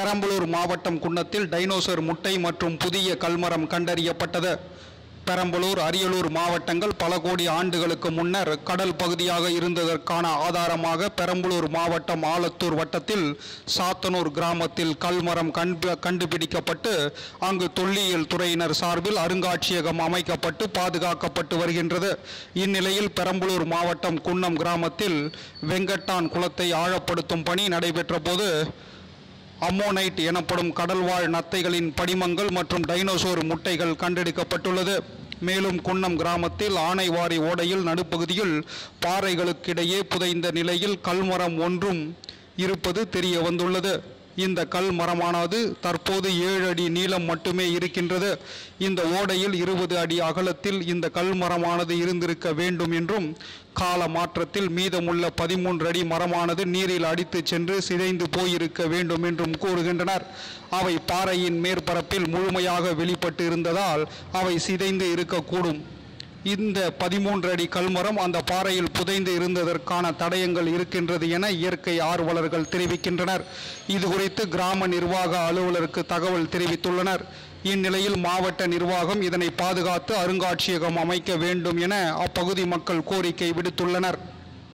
பெரம்பலூர் மாவட்டம் குன்னத்தில் டைனோசர் முட்டை மற்றும் புதிய கல்மரம் கண்டறியப்பட்டது பெரம்பலூர் அரியலூர் மாவட்டங்கள் பல கோடி ஆண்டுகளுக்கு முன்னர் கடல் பகுதியாக இருந்ததற்கான ஆதாரமாக பெரம்பலூர் மாவட்டம் ஆலத்தூர் வட்டத்தில் சாத்தனூர் கிராமத்தில் கல்மரம் கண்டு கண்டுபிடிக்கப்பட்டு அங்கு தொல்லியல் துறையினர் சார்பில் அருங்காட்சியகம் அமைக்கப்பட்டு பாதுகாக்கப்பட்டு வருகின்றது இந்நிலையில் பெரம்பலூர் மாவட்டம் குன்னம் கிராமத்தில் வெங்கட்டான் குளத்தை ஆழப்படுத்தும் பணி நடைபெற்ற போது அம்மோனைட் எனப்படும் கடல்வாழ் நத்தைகளின் படிமங்கள் மற்றும் டைனோசோர் முட்டைகள் கண்டெடுக்கப்பட்டுள்ளது மேலும் குன்னம் கிராமத்தில் ஆனைவாரி ஓடையில் நடுப்பகுதியில் பாறைகளுக்கிடையே புதைந்த நிலையில் கல்மரம் ஒன்றும் இருப்பது தெரிய வந்துள்ளது இந்த கல் மரமானது தற்போது ஏழு அடி நீளம் மட்டுமே இருக்கின்றது இந்த ஓடையில் இருபது அடி அகலத்தில் இந்த கல் மரமானது இருந்திருக்க வேண்டும் என்றும் கால மாற்றத்தில் மீதமுள்ள பதிமூன்று அடி மரமானது நீரில் அடித்து சென்று சிதைந்து போயிருக்க வேண்டும் என்றும் கூறுகின்றனர் அவை பாறையின் மேற்பரப்பில் முழுமையாக வெளிப்பட்டு இருந்ததால் அவை சிதைந்து இருக்கக்கூடும் இந்த பதிமூன்று அடி கல்மரம் அந்த பாறையில் புதைந்து இருந்ததற்கான தடயங்கள் இருக்கின்றது என இயற்கை ஆர்வலர்கள் தெரிவிக்கின்றனர் இது குறித்து கிராம நிர்வாக அலுவலருக்கு தகவல் தெரிவித்துள்ளனர் இந்நிலையில் மாவட்ட நிர்வாகம் இதனை பாதுகாத்து அருங்காட்சியகம் அமைக்க வேண்டும் என அப்பகுதி மக்கள் கோரிக்கை விடுத்துள்ளனர்